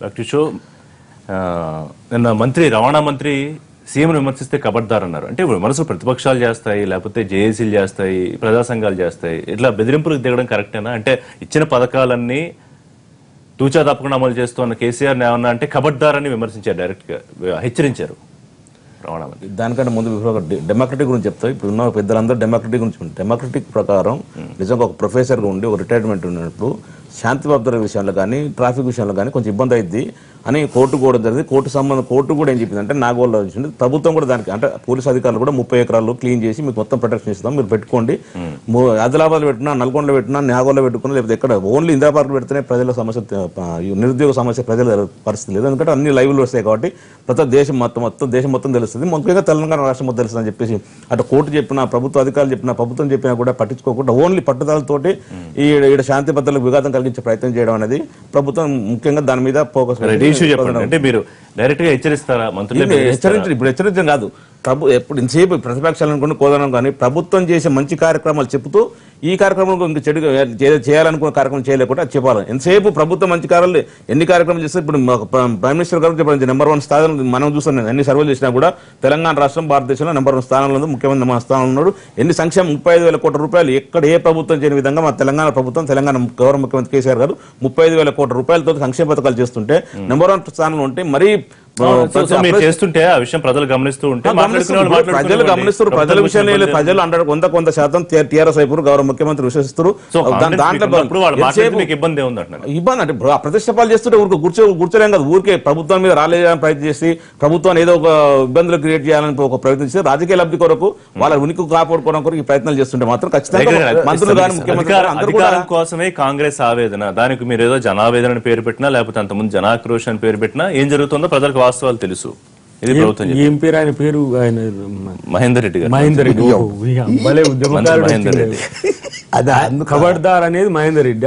Doctor show ఆ, నిన్న మంత్రి రవాణా మంత్రి సీఎం విమర్శిస్తే కబడ్దార్ అన్నారు అంటే ఇప్పుడు మనసు ప్రతిపక్షాలు చేస్తాయి లేకపోతే జేఏసీలు చేస్తాయి ప్రజా సంఘాలు చేస్తాయి ఇట్లా బెదిరింపులకు దిగడం కరెక్టేనా అంటే ఇచ్చిన పథకాలన్నీ తూచా తప్పకుండా అమలు చేస్తున్న కేసీఆర్ ఏమన్నా అంటే కబడ్దార్ అని విమర్శించారు డైరెక్ట్ గా హెచ్చరించారు రవాణా మంత్రి దానికంటే ముందు ఇప్పుడు ఒక డె- డెమోక్రటిక్ గురించి చెప్తా ఇప్పుడు ఉన్న పెద్దలందరూ డెమోక్రటిక్ గురించి ఉంటారు. డెమోక్రటిక్ ప్రకారం నిజంగా ఒక ప్రొఫెసర్గా ఉండి ఒక రిటైర్మెంట్ ఉన్నప్పుడు శాంతి భద్రత విషయంలో కానీ ట్రాఫిక్ విషయంలో కానీ కొంచెం ఇబ్బంది అయింది అని కోర్టు కూడా జరిగింది కోర్టు సంబంధం కోర్టు కూడా ఏం చెప్పింది అంటే నాగోల్లో వచ్చింది ప్రభుత్వం కూడా దానికి అంటే పోలీస్ అధికారులు కూడా ముప్పై ఎకరాలు క్లీన్ చేసి మీకు మొత్తం ప్రొటెక్షన్ ఇస్తాం మీరు పెట్టుకోండి మో- ఆదిలాబాద్ పెట్టినా నల్గొండలో పెట్టినా నాగోల్లో పెట్టుకున్నా లేకపోతే ఎక్కడ ఓన్లీ ఇందిరా పార్క్ పెడితేనే ప్రజల సమస్య ఆ, నిరుద్యోగ సమస్య ప్రజల పరిస్థితి లేదు ఎందుకంటే అన్ని లైవ్లు వస్తాయి కాబట్టి ప్రతి దేశం మొత్తం మొత్తం దేశం మొత్తం తెలుస్తుంది ముఖ్యంగా తెలంగాణ రాష్ట్రం మొత్తం తెలుస్తుంది అని చెప్పేసి అటు కోర్టు చెప్పినా ప్రభుత్వ అధికారులు చెప్పినా ప్రభుత్వం చెప్పినా కూడా పట్టించుకోకుండా ఓన్లీ పట్టుదలతోటి ఈ ఈడ శాంతి భద్రతలకు విఘాతం కలిగించే ప్రయత్నం చేయడం అనేది ప్రభుత్వం ముఖ్యంగా దాని మీద ఫోకస్ రెడీ ఇష్యూ చెప్పండి అంటే మీరు డైరెక్ట్ గా హెచ్చరిస్తారా మంత్రులే ఇది హెచ్చరించడం ఇప్పుడు హెచ్చరించడం కాదు ప్రభు ఎప్పుడు ఇంతసేపు ప్రతిపక్షాలు అనుకుని కోదనం కానీ ప్రభుత్వం చేసే మంచి కార్యక్రమాలు చెబుతూ ఈ కార్యక్రమం ఇంక చెడు చే- చేయాలనుకున్న కార్యక్రమం చేయలేకుండా అది చెప్పాలి ఎంతసేపు ప్రభుత్వం మంచి కార్యాలు ఎన్ని కార్యక్రమాలు చేస్తే ఇప్పుడు మా ప్ర- ప్రైమ్ మినిస్టర్ గారు చెప్పండి నెంబర్ వన్ స్థానం మనం చూస్తాం నేను ఎన్ని సర్వేలు చేసినా కూడా తెలంగాణ రాష్ట్రం భారతదేశంలో నెంబర్ వన్ స్థానంలో ఉంది ముఖ్యమంత్రి మా స్థానంలో ఉన్నాడు ఎన్ని సంక్షేమం ముప్పై ఐదు వేల కోట్ల రూపాయలు ఎక్కడ ఏ ప్రభుత్వం చేయని విధంగా మా తెలంగాణ ప్రభుత్వం తెలంగాణ గౌరవ ముఖ్యమంత్రి కేసీఆర్ గారు ముప్పై ఐదు వేల కోట్ల రూపాయలతో సంక్షేమ పథకాలు చేస్తుంటే నెంబర్ వన్ స్థానంలో ఉంటే మరీ సో- సో మీరు చేస్తుంటే ఆ విషయం ప్రజలు గమనిస్తూ ఉంటే మాట్లాడుకునే వాళ్ళు ప్రజలు మాట్లాడుకునే గమనిస్తారు ప్రజల విషయంలో లేదు. ప్రజలు అంటారు కొంత కొంత శాతం టీఆర్ఎస్ వైపు గౌరవ ముఖ్యమంత్రి విశ్వసిస్తారు సో దాని- దాంట్లో ఇప్పుడు వాళ్ళు మాట్లాడితే ఎంతసేపు- మీకు ఇబ్బంది ఉంది అంటున్నారు ఇబ్బంది అంటే ఇప్పుడు ఆ ప్రతిష్టపాలు చేస్తుంటే ఊరికి కూర్చో కూర్చోలేం కదా ఊరికే ప్రభుత్వం మీద రాలేదని ప్రయత్నం చేసి ప్రభుత్వాన్ని ఏదో ఒక ఇబ్బందులు క్రియేట్ చేయాలని ఒక ప్రయత్నం చేసి రాజకీయ లబ్ధి కొరకు వాళ్ళ ఉనికి కాపాడుకోవడం కొరకు ఈ ప్రయత్నాలు చేస్తుంటే మాత్రం ఖచ్చితంగా మంత్రులు కానీ ముఖ్యమంత్రి అధికారం గాని అందరూ కూడా అధికారం కోసమే కాంగ్రెస్ ఆవేదన దానికి మీరు ఏదో జనావేదన అని పేరు పెట్టినా లేకపోతే అంతకుముందు జనాక్రోష్ అని పేరు పెట్టినా ఏం జరుగుతుందో ప్రజలకు వాస్తవాలు తెలుసు ఇది ప్రభుత్వం చెప్పింది. ఏం పేరు ఆయన పేరు ఆయన మహేందర్ రెడ్డి గారు మహేందర్ రెడ్డి ఓ, ఇక భలే ఉద్యమకారుడు మహేందర్ వచ్చిండు. అది ఖబర్దార్ అనేది మహేందర్ రెడ్డి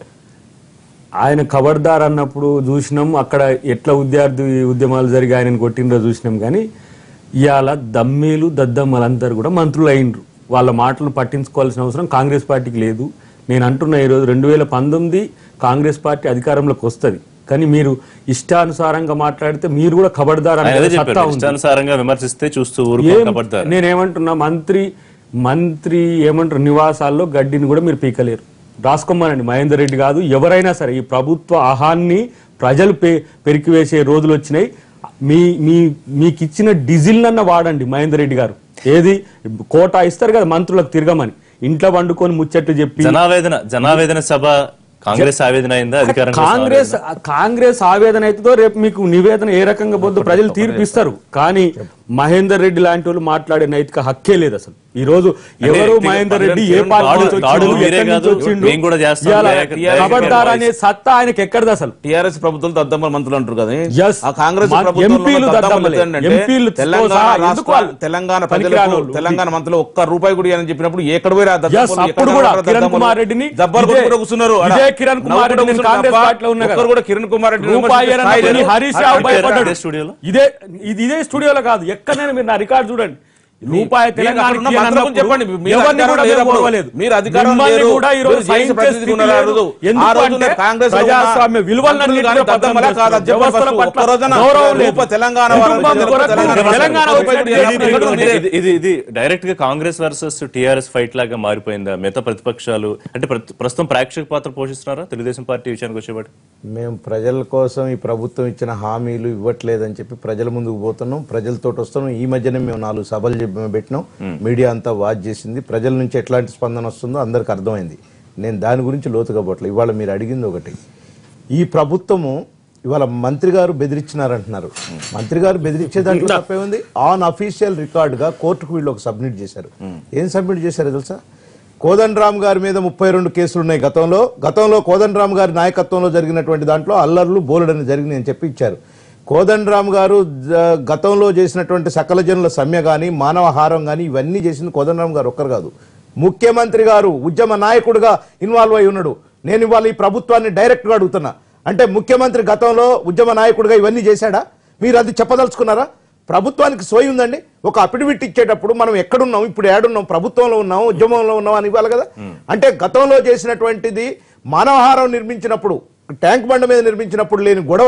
ఆయన ఖబర్దార్ అన్నప్పుడు చూసినాం అక్కడ ఎట్లా విద్యార్థి ఉద్యమాలు జరిగి ఆయనను కొట్టినరో చూసినాం కానీ ఇవాళ దమ్మేలు దద్దమ్మలు అందరు కూడా మంత్రులు అయినరు వాళ్ళ మాటలు పట్టించుకోవాల్సిన అవసరం కాంగ్రెస్ పార్టీకి లేదు నేను అంటున్నా ఈరోజు రెండు వేల పంతొమ్మిది కాంగ్రెస్ పార్టీ అధికారంలోకి వస్తది కానీ మీరు ఇష్టానుసారంగా మాట్లాడితే మీరు కూడా ఖబర్దార్ ఆయన అనే అదే సత్తా చెప్పాడు ఉంది ఇష్టానుసారంగా విమర్శిస్తే చూస్తూ ఏం- ఊరుకోబడతారు నేనేమంటున్నా మంత్రి మంత్రి ఏమంటారు నివాసాల్లో గడ్డిని కూడా మీరు పీకలేరు రాసుకోమనండి మహేందర్ రెడ్డి కాదు ఎవరైనా సరే ఈ ప్రభుత్వ ఆహాన్ని ప్రజలు పె పెరికివేసే రోజులు వచ్చినాయి మీ మీ మీకు ఇచ్చిన డీజిల్ అన్న వాడండి మహేందర్ రెడ్డి గారు ఏది కోటా ఇస్తారు కదా మంత్రులకు తిరగమని ఇంట్లో వండుకొని ముచ్చట్లు చెప్పి జనావేదన జనావేదన సభ కాంగ్రెస్ ఆవేదన అయిందా అధికారం కోసం కాంగ్రెస్ కాంగ్రెస్ ఆవేదన అవుతుందో రేపు మీకు నివేదన ఏ రకంగా పోద్దో ప్రజలు తీర్పిస్తారు కానీ మహేందర్ రెడ్డి లాంటి వాళ్ళు మాట్లాడే నైతిక హక్కే లేదు అసలు ఈ రోజు ఎవరు వ్యక్తిగత మహేందర్ రెడ్డి ఏ తాడు- పార్టీ నుంచి తాడు వచ్చిండు, మీరే ఎక్కడి నుంచి కాదు, వచ్చిండు, మేము కూడా చేస్తాం, ఇవాళ లేక- ఖబర్దార్ అనే సత్తా ఆయనకి ఎక్కడిది అసలు టీఆర్ఎస్ ప్రభుత్వం దద్దమ్మ మంత్రులు అంటారు కదా Yes. ఆ కాంగ్రెస్ మా ప్రభుత్వంలో ఉన్న ఎంపీలు దద్దమ్మలు దద్దమ్మలే. ఏంటంటే ఎంపీలు తెలంగాణ సహా ఎందుకు రాష్ట్ర వాళ్ళు తెలంగాణ పనికిరాని ప్రజలకు వాళ్ళు. తెలంగాణ మంత్రులు ఒక్క రూపాయి కూడా అని చెప్పినప్పుడు ఎక్కడ పోయి ఆ Yes, దద్దమ్మలు, ఎక్కడ అప్పుడు కూడా ఉన్నారు కిరణ్ దద్దమ్మలు? కుమార్ రెడ్డిని జబ్బర్ ఇదే- కూడా కూర్చున్నారు ఆడ. ఇదే కిరణ్ కుమార్ నవ్వుకుంటూ రెడ్డిని కూర్చున్నారు కాంగ్రెస్ తప్ప పార్టీలో ఉన్నారు ఒక్కరు కదా. కూడా కిరణ్ కుమార్ రెడ్డి రూపాయి విమర్శించే అన్నప్పుడు స్థాయి లేదు. హరీష్ ఆ, రావు పెట్టారా భయపడ్డాడు అదే స్టూడియోలో? ఇదే ఇది ఇదే స్టూడియోలో కాదు ఎక్కడైనా మీరు నా రికార్డు చూడండి రూపాయి మీరు తెలంగాణ అక్కడ ఉన్న మంత్రులకు చెప్పండి మీరు ఎవరిని అధికారం కూడా లేరు మేము అప్పుడు. ఓడవలేదు. మీరు అధికారం మిమ్మల్ని లేరు. కూడా ఈ రోజు మీరు చేసే సహించే ప్రతినిధి స్థితి ఉన్నారు ఆ లేదు. రోజు. ఆ ఎందుకు రోజున అంటే కాంగ్రెస్ లో ఉన్న ప్రజాస్వామ్య విలువలను మంత్రులు అన్నింటినీ కానీ దద్దమ్మలా పక్కన కాదా? పెట్టి వ్యవస్థల ఒక్క పట్ల రోజున గౌరవం లేదు. రూప తెలంగాణ వాళ్ళ కుటుంబం ప్రజలకు కొరకు తెలంగాణ తెలంగాణ ప్రజలకు వైపు ఇది- ఎప్పుడు ఇది- ఎప్పుడు ఇది- ఇది ఇది డైరెక్ట్ గా కాంగ్రెస్ వర్సెస్ టిఆర్ఎస్ ఫైట్ లాగా మారిపోయిందా మిగతా ప్రతిపక్షాలు అంటే ప్రతి- ప్రస్తుతం ప్రేక్షక పాత్ర పోషిస్తున్నారా తెలుగుదేశం పార్టీ విషయానికి వచ్చేవాడు మేము ప్రజల కోసం ఈ ప్రభుత్వం ఇచ్చిన హామీలు ఇవ్వట్లేదని చెప్పి ప్రజల ముందుకు పోతున్నాం ప్రజలతో వస్తున్నాం ఈ మధ్యనే మేము నాలుగు సభలు చెప్పి- పెట్టినాం మీడియా అంతా వాచ్ చేసింది ప్రజల నుంచి ఎట్లాంటి స్పందన వస్తుందో అందరికి అర్థమైంది నేను దాని గురించి లోతుగా పోవట్లేదు ఇవాళ మీరు అడిగింది ఒకటి ఈ ప్రభుత్వము ఇవాళ మంత్రి గారు బెదిరించినారంటున్నారు మంత్రి గారు బెదిరించే దాంట్లో తప్పే ఉంది ఆన్ అఫీషియల్ రికార్డ్ గా కోర్టుకు వీళ్ళు ఒక సబ్మిట్ చేశారు ఏం సబ్మిట్ చేశారు తెలుసా కోదండరామ్ గారి మీద ముప్పై రెండు కేసులు ఉన్నాయి గతంలో గతంలో కోదండరామ్ గారి నాయకత్వంలో జరిగినటువంటి దాంట్లో అల్లర్లు బోలెడని జరిగినాయి అని చెప్పి ఇచ్చారు కోదండరామ్ గారు జ- గతంలో చేసినటువంటి సకల జనుల సమ్మె కానీ మానవహారం కానీ ఇవన్నీ చేసింది కోదండరామ్ గారు ఒక్కరు కాదు ముఖ్యమంత్రి గారు ఉద్యమ నాయకుడిగా ఇన్వాల్వ్ అయి ఉన్నాడు నేను ఇవాళ ఈ ప్రభుత్వాన్ని డైరెక్ట్గా అడుగుతున్నా అంటే ముఖ్యమంత్రి గతంలో ఉద్యమ నాయకుడిగా ఇవన్నీ చేశాడా మీరు అది చెప్పదలుచుకున్నారా ప్రభుత్వానికి సోయి ఉందండి ఒక అఫిడవిట్ ఇచ్చేటప్పుడు మనం ఎక్కడున్నాం ఇప్పుడు ఏడున్నాం ప్రభుత్వంలో ఉన్నాం ఉద్యమంలో ఉన్నాం అని ఇవ్వాలి కదా అంటే గతంలో చేసినటువంటిది మానవహారం నిర్మించినప్పుడు ట్యాంక్ బండ మీద నిర్మించినప్పుడు లేని గొడవ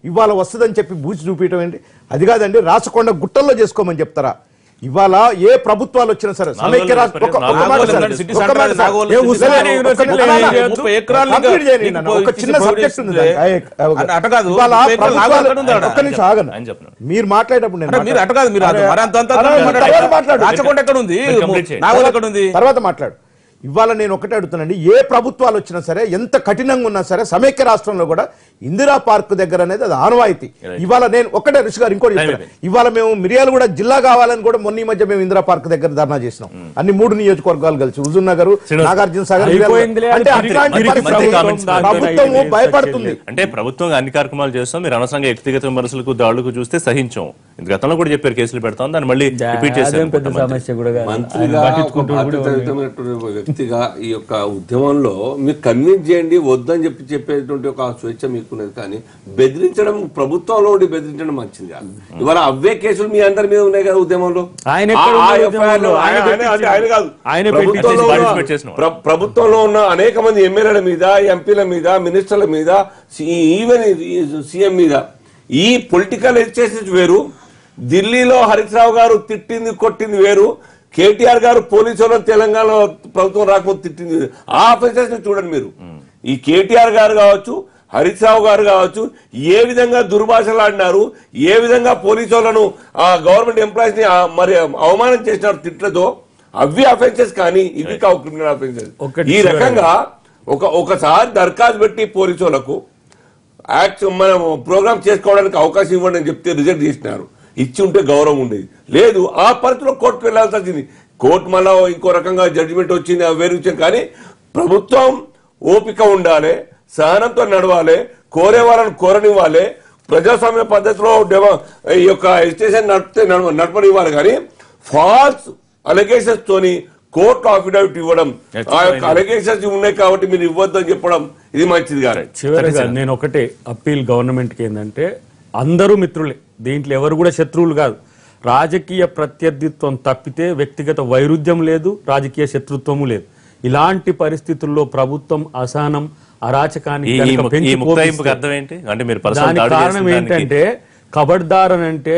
ఇవాళ వస్తుందని చెప్పి బూచి చూపించడం ఏంటి అది కాదండి రాచకొండ గుట్టల్లో చేసుకోమని చెప్తారా ఇవాళ ఏ ప్రభుత్వాలు వచ్చినా సరే సమైక్య రాష్ట్ర ఒక- ఒక మాట నాగోల్ సార్, ఉంది, సిటీ ఒక సెంటర్ మాట అది సార్. నాగోల్ ఏ సిటీ ఉస్మానియా సెంటర్ యూనివర్సిటీలో ముప్పై ఏం ఎకరాలు చేయొచ్చు? ముప్పై ఎకరాలు కంప్లీట్ చేయండి నీకు నాన్న. పోయి ఒక చిన్న పోయి సబ్జెక్ట్ ఉంది ఇస్తే- దానికి. ఏ- ఏ- అటు- అటు కాదు, ఇవాళ ముప్పై ఎకరాలు నాగోల్ ప్రభుత్వాలు- ఎక్కడ ఉంది ఆడ? ఒక్క నిమిషం ఆగండి. ఆయన చెప్తున్నాడు. మీరు మాట్లాడేటప్పుడు నేను అంటే మీరు అటు కాదు మీరు అరే, మరి అంత అంత అరే, అంత మరి తర్వాత మాట్లాడు. రాచకొండ ఎక్కడ ఉంది మీరు complete చేయండి. నాగోల్ ఎక్కడ ఉంది తర్వాత మాట్లాడు ఇవాళ నేను ఒకటే అడుగుతానండి ఏ ప్రభుత్వాలు వచ్చినా సరే ఎంత కఠినంగా ఉన్నా సరే సమైక్య రాష్ట్రంలో కూడా ఇందిరా పార్క్ దగ్గర అనేది అది ఆనవాయితీ ఇవాళ నేను ఒకటే ఋషి గారు ఇంకోటి చెప్తాను అయిపోయింది. ఇవాళ మేము మిరియాలు కూడా జిల్లా కావాలని కూడా మొన్న ఈ మధ్య మేము ఇందిరా పార్క్ దగ్గర ధర్నా చేసినాం అన్ని మూడు నియోజకవర్గాలు కలిసి హుజూర్ నగర్ శ్రీనివాస్. నాగార్జున సాగర్ అయిపోయిందిలే, మిర్యాలగూడ. అంటే అది అట్లాంటి మంత్రి- మంత్రి పరిస్థితి comments ప్రభుత్వం దాంట్లో భయపడుతుంది అంటే ప్రభుత్వం అన్ని కార్యక్రమాలు చేస్తాం మీరు అనవసరంగా వ్యక్తిగత విమర్శలకు దాడులకు చూస్తే సహించాం ఇంత గతంలో కూడా చెప్పారు కేసులు పెడతాం దాన్ని మళ్ళీ రిపీట్ చేశారు అదేం పెద్ద సమస్య కూడా కాదు. ఆయన మంత్రిగా ఒక పట్టించుకుంటూ కూడా బాధ్యతాయుతమైనటువంటి వ్యక్తిగా ఈ యొక్క ఉద్యమంలో మీరు కన్విన్స్ చేయండి వద్దని చెప్పి చెప్పేటువంటి ఒక స్వేచ్ఛ మీకున్నది కానీ బెదిరించడం ప్రభుత్వంలో ఉండి బెదిరించడం మంచిది కాదు ఇవాళ అవే కేసులు మీ అందరి మీద ఉన్నాయి కదా ఉద్యమంలో ఆయన ఎక్కడ ఆ- ఆ ఉన్నారు FIR లో ఉద్యమంలో? ఆయన- ఆయన ఆయన- అంటే ఆయన కాదు ఆయన ప్రభుత్వంలో participate ఉన్న- చేసిన వాడు. ప్ర- ప్రభుత్వంలో ఉన్న అనేక మంది ఎమ్మెల్యేల మీద ఎంపీల మీద మినిస్టర్ల మీద సి- ఈవెన్ సీఎం మీద ఈ పొలిటికల్ ఎడ్యుకేషన్ వేరు ఢిల్లీలో హరీష్ రావు గారు తిట్టింది కొట్టింది వేరు కేటీఆర్ గారు పోలీసు వాళ్ళని తెలంగాణ ప్రభుత్వం రాకపోతే తిట్టింది వేరు. ఆ ఆఫీసర్స్ చూడండి మీరు ఈ కేటీఆర్ గారు కావచ్చు హరీష్ రావు గారు కావచ్చు ఏ విధంగా దుర్భాషలాడినారు ఏ విధంగా పోలీసు వాళ్ళను ఆ గవర్నమెంట్ ఎంప్లాయీస్ ని ఆ మరి అవమానం చేసినారు తిట్లతో అవి అఫెన్సెస్ కానీ ఇవి కావు క్రిమినల్ అఫెన్సెస్ ఒకటి ఈ రకంగా ఒక ఒకసారి దరఖాస్తు పెట్టి పోలీసు వాళ్ళకు యాక్ట్ మనం ప్రోగ్రామ్ చేసుకోవడానికి అవకాశం ఇవ్వండి అని చెప్తే రిజెక్ట్ చేసినారు ఇచ్చి ఉంటే గౌరవం ఉండేది లేదు ఆ పరిస్థితిలో కోర్టుకు వెళ్లాల్సి వచ్చింది కోర్టు మళ్ళా ఇంకో రకంగా జడ్జిమెంట్ వచ్చింది అది వేరే విషయం కానీ ప్రభుత్వం ఓపిక ఉండాలి సహనంతో నడవాలి కోరే వాళ్ళని కోరనివ్వాలి ప్రజాస్వామ్య పద్ధతిలో డెవ- ఈ యొక్క ఎడ్యుకేషన్ నడిపితే నడవ- నడపనివ్వాలి కానీ ఫాల్స్ అలిగేషన్స్ తోని కోర్టు అఫిడవిట్ ఇవ్వడం ఆ యొక్క అలిగేషన్స్ ఉన్నాయి కాబట్టి మీరు ఇవ్వద్దు అని చెప్పడం ఇది మంచిది కాదు చివరిగా నేను ఒకటే అప్పీల్ గవర్నమెంట్కి ఏంటంటే అందరూ మిత్రులే దీంట్లో ఎవరు కూడా శత్రువులు కాదు రాజకీయ ప్రత్యర్థిత్వం తప్పితే వ్యక్తిగత వైరుధ్యం లేదు రాజకీయ శత్రుత్వము లేదు ఇలాంటి పరిస్థితుల్లో ప్రభుత్వం అసహనం అరాచకానికి ఈ- ఈ కనుక ము- పెంచి ఈ ముక్తాయింపుకి పోషిస్తే- అర్థం ఏంటి అంటే మీరు పర్సనల్ దానికి దాడి కారణం చేసిన దానికి- ఏంటంటే కబడ్దార్ అని అంటే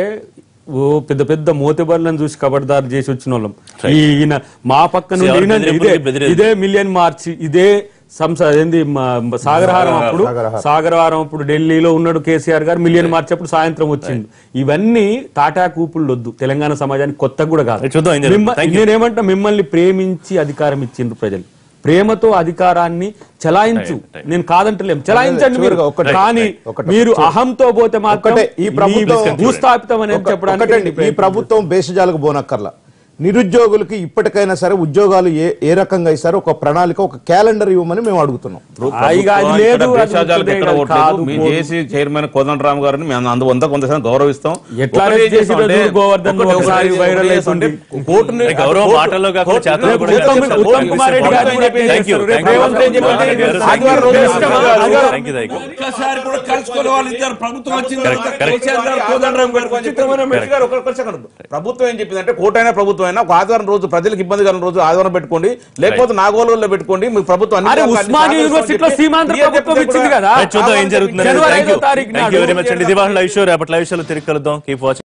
ఓ పెద్ద పెద్ద మోతెబర్లను చూసి కబడ్దార్ చేసి వచ్చిన వాళ్ళం ఈ ఈయన మా పక్క నుండి ఎవరు ఈయన బెదిరింపులకి ఇదే బెదిరేది? ఇదే మిలియన్ మార్చి ఇదే సంస ఏంది మా- సాగరహారం అప్పుడు సాగరహారం అప్పుడు ఢిల్లీలో ఉన్నాడు కేసీఆర్ గారు మిలియన్ మార్చి అప్పుడు సాయంత్రం వచ్చింది ఇవన్నీ తాటా కూపులు వద్దు తెలంగాణ సమాజానికి కొత్త కూడా కాదు చూద్దాం ఏం జరుగుతుందో. మిమ్మ- Thank you. నేనేమంటా మిమ్మల్ని ప్రేమించి అధికారం ఇచ్చిండ్రు ప్రజలు ప్రేమతో అధికారాన్ని చలాయించు Right, right. నేను కాదంటలేం చలాయించండి మీరు చివరిగా ఒకటే, కానీ ఒకటే. మీరు అహంతో పోతే మాత్రం ఒకటే ఈ ప్రభుత్వం మీ భూస్థాపితం అనేది ఒక- చెప్పడానికి ఒకటండి, నేను ఈ ప్రభుత్వం బేసజాలకు పోనక్కర్లా నిరుద్యోగులకి ఇప్పటికైనా సరే ఉద్యోగాలు ఏ ఏ రకంగా ఇస్తారో ఒక ప్రణాళిక ఒక క్యాలెండర్ ఇవ్వమని మేము అడుగుతున్నాం హాయిగా అది ప్రభుత్వం లేదు, ఇక్కడ అది భేషజాలకు ఉంటుందే ఎక్కడ కాదు, ఓట్లేదు. కాదు, మీ పోదు. జేసీ చైర్మన్ కోదండరామ్ గారిని మేము అందు వంద కొంత శాతం గౌరవిస్తాం ఎట్లా ఒకటి అరెస్ట్ ఏం చేస్తాం చేసిరో అంటే, చూడు గోవర్ధన్ ఒకటి- ఒకసారి ఒకటి వైరల్ ఏం చేస్తాం అంటే అవుతుంది. కోర్టుని అంటే గౌరవం కోర్టు- మాటల్లో కాకుండా కోర్టు- చేతల్లో రేపు కూడా ఉత్తమ్ చేస్తారు. ఉత్తమ్ కుమార్ రెడ్డి గారు కూడా ఏం Thank you, చేస్తారు? రేపు thank you. రేవంత్ ఏం చెప్పారంటే Thank you. ఆదివారం రోజు Thank you. ఇష్టమా? Thank you. ఆదివారం- Thank you, thank you. ఒక్కసారి కూడా కలుసుకునే వాళ్ళు ఇద్దరు ప్రభుత్వం వచ్చిన Correct, తర్వాత correct. కేసీఆర్ గారు కోదండరామ్ గారు విచిత్రమైన మెసేజ్ గారు ఒక- ఒక second. ప్రభుత్వం ఏం చెప్పిందంటే కోర్టు అయినా ప్రభుత్వం అయినా ఒక ఆదివారం రోజు ప్రజలకు ఇబ్బంది కలిగిన రోజు ఆదివారం పెట్టుకోండి లేకపోతే నాగోలులో పెట్టుకోండి మీ ప్రభుత్వం అన్ని అరే రకాల ఉస్మానియా అన్ని యూనివర్సిటీలో చెప్పి- సీమాంధ్ర క్లియర్ ప్రభుత్వం చెప్తే ఇచ్చింది కూడా- కదా రైట్, చూద్దాం ఏం జరుగుతుంది జనవరి థ్యాంక్ యూ ఐదో తారీఖు థ్యాంక్ యూ నాడు వెరీ మచ్ అండి ఇది వాళ్ళ ఇష్యూ రేపటి లైవ్ షోలో తిరిగి కలుద్దాం కీప్ వాచింగ్